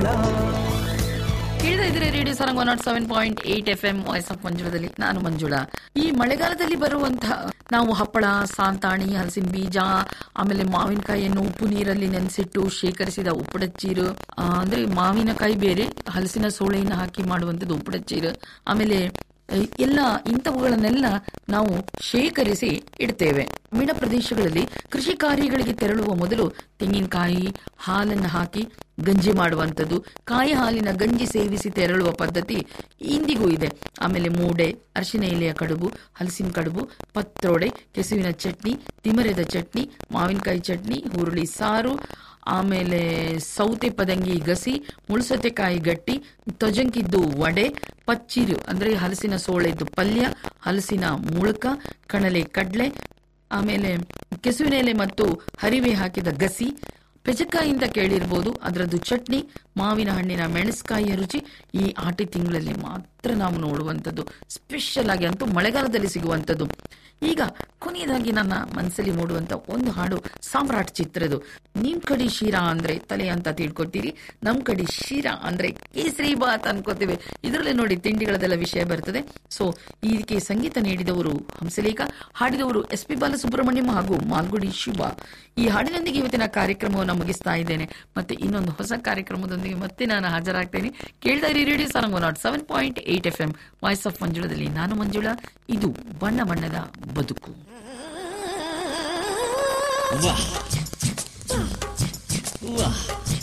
ಮಂಜುಳಾ ಕೇಳ್ತಾ ಇದ್ರೆ radio Sarang one nought seven point eight F M voice of ಮಂಜುಳದಲ್ಲಿ ನಾನು ಮಂಜುಳಾ ಈ ಮಳೆಗಾಲದಲ್ಲಿ ಬರುವಂತಹ ನಾವು ಹಪ್ಪಳ ಸಾಂತಾಣಿ ಹಲಸಿನ ಬೀಜ ಆಮೇಲೆ ಮಾವಿನಕಾಯಿಯನ್ನು ಉಪ್ಪು ನೀರಲ್ಲಿ ನೆನೆಸಿಟ್ಟು ಶೇಖರಿಸಿದ ಉಪ್ಪಡಚ್ಚೀರು ಆ, ಅಂದ್ರೆ ಮಾವಿನಕಾಯಿ ಬೇರೆ ಹಲಸಿನ ಸೋಳೆಯನ್ನು ಹಾಕಿ ಮಾಡುವಂತದ್ದು ಉಪ್ಪಡಚ್ಚೀರು ಆಮೇಲೆ ಅಹ್, ಎಲ್ಲ ಇಂಥವುಗಳನ್ನೆಲ್ಲ ನಾವು ಶೇಖರಿಸಿ ಇಡ್ತೇವೆ ಗ್ರಾಮೀಣ ಪ್ರದೇಶಗಳಲ್ಲಿ ಕೃಷಿ ಕಾರ್ಯಗಳಿಗೆ ತೆರಳುವ ಮೊದಲು ತೆಂಗಿನಕಾಯಿ ಹಾಲನ್ನು ಹಾಕಿ ಗಂಜಿ ಮಾಡುವಂಥದ್ದು ಕಾಯಿ ಹಾಲಿನ ಗಂಜಿ ಸೇವಿಸಿ ತೆರಳುವ ಪದ್ಧತಿ ಇಂದಿಗೂ ಇದೆ ಆಮೇಲೆ ಮೂಡೆ ಅರಿಶಿನ ಎಲೆಯ ಕಡುಬು ಹಲಸಿನ ಕಡುಬು ಪತ್ರೊಡೆ ಕೆಸುವಿನ ಚಟ್ನಿ ತಿಮರೆದ ಚಟ್ನಿ ಮಾವಿನಕಾಯಿ ಚಟ್ನಿ ಹುರುಳಿ ಸಾರು ಆಮೇಲೆ ಸೌತೆ ಪದಂಗಿ ಗಸಿ ಮುಳ್ಸೌತೆಕಾಯಿ ಗಟ್ಟಿ ತೊಜಂಕಿದ್ದು ವಡೆ ಪಚ್ಚಿರು ಅಂದ್ರೆ ಹಲಸಿನ ಸೋಳೆದ್ದು ಪಲ್ಯ ಹಲಸಿನ ಮುಳುಕ ಕಣಲೆ ಕಡ್ಲೆ ಆಮೇಲೆ ಕೆಸುವಿನ ಎಲೆ ಮತ್ತು ಹರಿವೆ ಹಾಕಿದ ಗಸಿ ಪೆಚಕಾಯಿ ಅಂತ ಕೇಳಿರ್ಬೋದು ಅದರದ್ದು ಚಟ್ನಿ ಮಾವಿನ ಹಣ್ಣಿನ ಮೆಣಸ್ಕಾಯಿಯ ರುಚಿ ಈ ಆಟಿ ತಿಂಗಳಲ್ಲಿ ಮಾತ್ರ ನಾವು ನೋಡುವಂಥದ್ದು ಸ್ಪೆಷಲ್ ಆಗಿ ಅಂತೂ ಮಳೆಗಾಲದಲ್ಲಿ ಸಿಗುವಂಥದ್ದು ಈಗ ಕೊನೆಯದಾಗಿ ನನ್ನ ಮನಸ್ಸಲ್ಲಿ ಮೂಡುವಂತ ಒಂದು ಹಾಡು ಸಾಮ್ರಾಟ್ ಚಿತ್ರದು ನಿಮ್ ಕಡೆ ಶಿರಾ ಅಂದ್ರೆ ತಲೆ ಅಂತ ತಿಳ್ಕೊತೀರಿ ನಮ್ ಕಡೆ ಶಿರಾ ಅಂದ್ರೆ ಕೇಸರಿ ಬಾತ್ ಅನ್ಕೋತೀವಿ ಇದರಲ್ಲಿ ನೋಡಿ ತಿಂಡಿಗಳದೆಲ್ಲ ವಿಷಯ ಬರ್ತದೆ ಸೊ ಇದಕ್ಕೆ ಸಂಗೀತ ನೀಡಿದವರು ಹಂಸಲೇಖ ಹಾಡಿದವರು ಎಸ್ ಪಿ ಬಾಲಸುಬ್ರಹ್ಮಣ್ಯಂ ಹಾಗೂ ಮಾಲ್ಗುಡಿ ಶಿವ ಈ ಹಾಡಿನೊಂದಿಗೆ ಇವತ್ತಿನ ಕಾರ್ಯಕ್ರಮವನ್ನು ಮುಗಿಸ್ತಾ ಇದ್ದೇನೆ ಮತ್ತೆ ಇನ್ನೊಂದು ಹೊಸ ಕಾರ್ಯಕ್ರಮದೊಂದಿಗೆ ಮತ್ತೆ ನಾನು ಹಾಜರಾಗ್ತೇನೆ ಕೇಳ್ತಾ ಇರಿ radio Sarang nought seven point eight F M voice of ಮಂಜುಳದಲ್ಲಿ ನಾನು ಮಂಜುಳಾ ಇದು ಬಣ್ಣ ಬಣ್ಣದ ಬದುಕು ವಾಹ್ ವಾಹ್